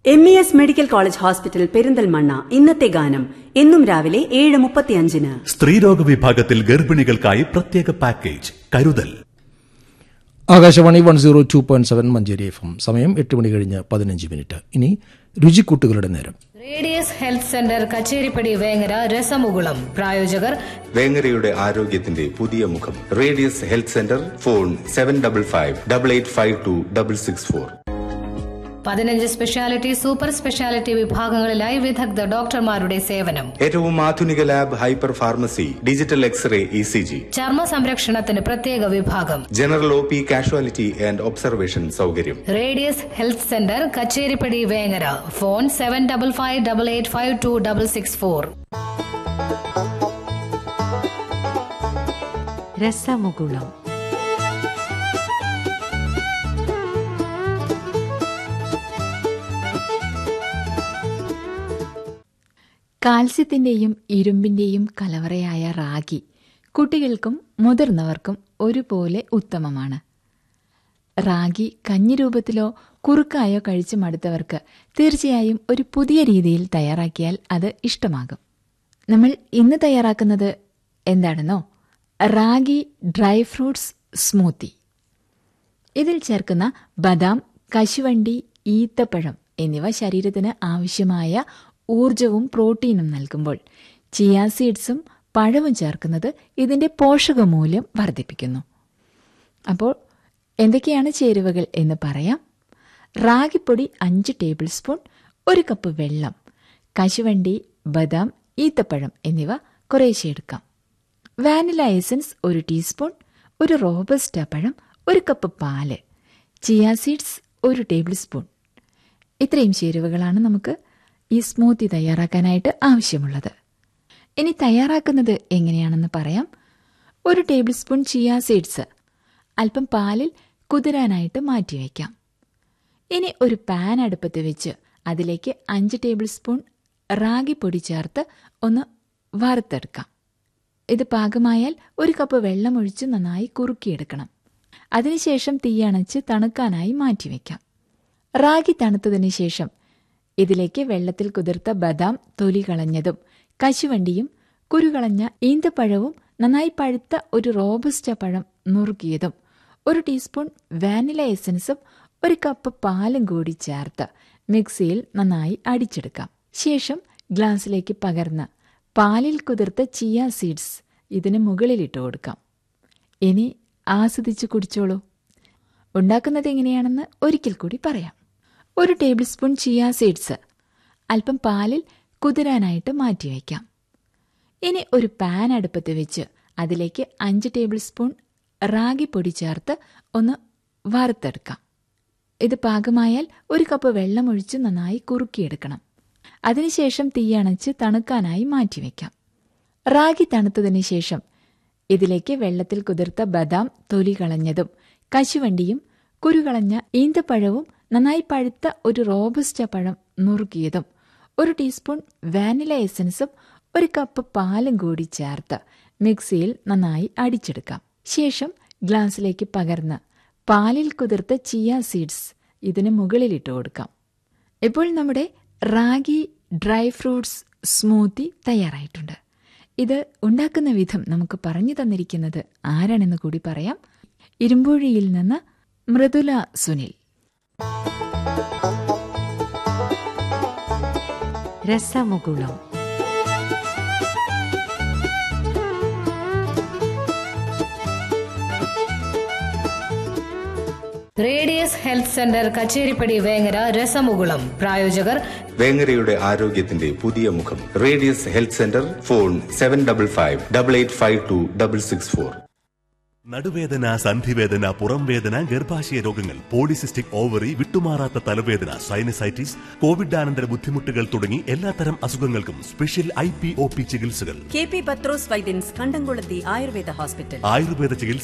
M E S medical college hospital Perinthalmanna ഇന്നത്തെ ഗാനം എന്നും രാവിലെ ഏഴ് മുപ്പത്തിയഞ്ചിന് സ്ത്രീരോഗ വിഭാഗത്തിൽ ഗർഭിണികൾക്കായി പ്രത്യേക പാക്കേജ് കരുതൽ Akashvani one zero two point seven Manjeri F M സമയം എട്ട് മണി കഴിഞ്ഞ് പതിനഞ്ച് മിനിറ്റ് ഇനി രുചിക്കൂട്ടുകളുടെ നേരം radius health centre Kacheripadi Vengara രസമുകുളം പ്രായോജകർ വേങ്ങരയുടെ ആരോഗ്യത്തിന്റെ പുതിയ മുഖം radius health centre phone seven double five double eight five two double six four പതിനഞ്ച് സ്പെഷ്യാലിറ്റി സൂപ്പർ സ്പെഷ്യാലിറ്റി വിഭാഗങ്ങളിലായി വിദഗ്ധ ഡോക്ടർമാരുടെ സേവനം ഏറ്റവും ആധുനിക lab hyper pharmacy digital x-ray E C G ചർമ്മ സംരക്ഷണത്തിന് പ്രത്യേക വിഭാഗം general O P casualty and observation സൗകര്യം radius health centre Kacheripadi Vengara phone seven double five double eight five two double six four രസമുകുളം കാൽസ്യത്തിന്റെയും ഇരുമ്പിന്റെയും കലവറയായ റാഗി കുട്ടികൾക്കും മുതിർന്നവർക്കും ഒരുപോലെ ഉത്തമമാണ് റാഗി കഞ്ഞി രൂപത്തിലോ കുറുക്കായോ കഴിച്ചു മടുത്തവർക്ക് തീർച്ചയായും ഒരു പുതിയ രീതിയിൽ തയ്യാറാക്കിയാൽ അത് ഇഷ്ടമാകും നമ്മൾ ഇന്ന് തയ്യാറാക്കുന്നത് എന്താണെന്നോ റാഗി ഡ്രൈ ഫ്രൂട്ട്സ് സ്മൂത്തി ഇതിൽ ചേർക്കുന്ന ബദാം കശുവണ്ടി ഈത്തപ്പഴം എന്നിവ ശരീരത്തിന് ആവശ്യമായ ഊർജവും പ്രോട്ടീനും നൽകുമ്പോൾ ചിയാ സീഡ്സും പഴവും ചേർക്കുന്നത് ഇതിന്റെ പോഷകമൂല്യം വർദ്ധിപ്പിക്കുന്നു അപ്പോൾ എന്തൊക്കെയാണ് ചേരുവകൾ എന്ന് പറയാം റാഗിപ്പൊടി അഞ്ച് ടേബിൾ സ്പൂൺ ഒരു കപ്പ് വെള്ളം കശുവണ്ടി ബദാം ഈത്തപ്പഴം എന്നിവ കുറേശ്ശെ എടുക്കാം വാനില എസൻസ് ഒരു ടീസ്പൂൺ ഒരു റോബസ്റ്റ പഴം ഒരു കപ്പ് പാല് ചിയാ സീഡ്സ് ഒരു ടേബിൾ സ്പൂൺ ഇത്രയും ചേരുവകളാണ് നമുക്ക് ഈ സ്മൂത്തി തയ്യാറാക്കാനായിട്ട് ആവശ്യമുള്ളത് ഇനി തയ്യാറാക്കുന്നത് എങ്ങനെയാണെന്ന് പറയാം ഒരു ടേബിൾ സ്പൂൺ ചിയാ സീഡ്സ് അല്പം പാലിൽ കുതിരാനായിട്ട് മാറ്റിവെക്കാം ഇനി ഒരു പാൻ അടുപ്പത്ത് വെച്ച് അതിലേക്ക് അഞ്ച് ടേബിൾ സ്പൂൺ റാഗി പൊടി ചേർത്ത് ഒന്ന് വറുത്തെടുക്കാം ഇത് പാകമായാൽ ഒരു കപ്പ് വെള്ളം ഒഴിച്ച് നന്നായി കുറുക്കിയെടുക്കണം അതിനുശേഷം തീയണച്ച് തണുക്കാനായി മാറ്റിവെക്കാം റാഗി തണുത്തതിന് ശേഷം ഇതിലേക്ക് വെള്ളത്തിൽ കുതിർത്ത ബദാം തൊലി കളഞ്ഞതും കശുവണ്ടിയും കുരുകളഞ്ഞ ഈന്തപ്പഴവും നന്നായി പഴുത്ത ഒരു റോബസ്റ്റ പഴം നുറുക്കിയതും ഒരു ടീസ്പൂൺ വാനില എസൻസും ഒരു കപ്പ് പാലും കൂടി ചേർത്ത് മിക്സിയിൽ നന്നായി അടിച്ചെടുക്കാം ശേഷം ഗ്ലാസ്സിലേക്ക് പകർന്ന് പാലിൽ കുതിർത്ത ചിയ സീഡ്സ് ഇതിന് മുകളിലിട്ട് കൊടുക്കാം ഇനി ആസ്വദിച്ച് കുടിച്ചോളൂ ഉണ്ടാക്കുന്നത് എങ്ങനെയാണെന്ന് ഒരിക്കൽ കൂടി പറയാം ഒരു ടേബിൾ സ്പൂൺ ചിയ സീഡ്സ് അല്പം പാലിൽ കുതിരാനായിട്ട് മാറ്റിവെക്കാം ഇനി ഒരു പാൻ അടുപ്പത്ത് വെച്ച് അതിലേക്ക് അഞ്ച് ടേബിൾ സ്പൂൺ റാഗി പൊടി ചേർത്ത് ഒന്ന് വറുത്തെടുക്കാം ഇത് പാകമായാൽ ഒരു കപ്പ് വെള്ളം ഒഴിച്ച് നന്നായി കുറുക്കിയെടുക്കണം അതിനുശേഷം തീയണച്ച് തണുക്കാനായി മാറ്റിവെക്കാം റാഗി തണുത്തതിന് ശേഷം ഇതിലേക്ക് വെള്ളത്തിൽ കുതിർത്ത ബദാം തൊലി കളഞ്ഞതും കശുവണ്ടിയും കുരുകളഞ്ഞ ഈന്തപ്പഴവും നന്നായി പഴുത്ത ഒരു റോബസ്റ്റ പഴം നുറുക്കിയതും ഒരു ടീസ്പൂൺ വാനില എസൻസും ഒരു കപ്പ് പാലും കൂടി ചേർത്ത് മിക്സിയിൽ നന്നായി അടിച്ചെടുക്കാം ശേഷം ഗ്ലാസ്സിലേക്ക് പകർന്ന് പാലിൽ കുതിർത്ത ചിയ സീഡ്സ് ഇതിന് മുകളിലിട്ട് കൊടുക്കാം ഇപ്പോൾ നമ്മുടെ റാഗി ഡ്രൈ ഫ്രൂട്ട്സ് സ്മൂത്തി തയ്യാറായിട്ടുണ്ട് ഇത് ഉണ്ടാക്കുന്ന വിധം നമുക്ക് പറഞ്ഞു തന്നിരിക്കുന്നത് ആരാണെന്ന് കൂടി പറയാം ഇരുമ്പൂഴിയിൽ നിന്ന് മൃദുല സുനിൽ രസമുകുളം radius health centre Kacheripadi Vengara രസമുകുളം പ്രായോജകർ വേങ്ങരയുടെ ആരോഗ്യത്തിന്റെ പുതിയ മുഖം radius health centre phone seven double five double eight five two double six four നടുവേദന സന്ധിവേദന പുറംവേദന ഗർഭാശയ രോഗങ്ങൾ പോളിസിസ്റ്റിക് ഓവറി വിട്ടുമാറാത്ത തലവേദന സൈനസൈറ്റിസ് കോവിഡാനന്തര ബുദ്ധിമുട്ടുകൾ തുടങ്ങി എല്ലാത്തരം അസുഖങ്ങൾക്കും special I P O P ചികിത്സകൾ K P Pathros Vaidyans Kandamkulathy Ayurveda hospital Ayurveda ചികിത്സ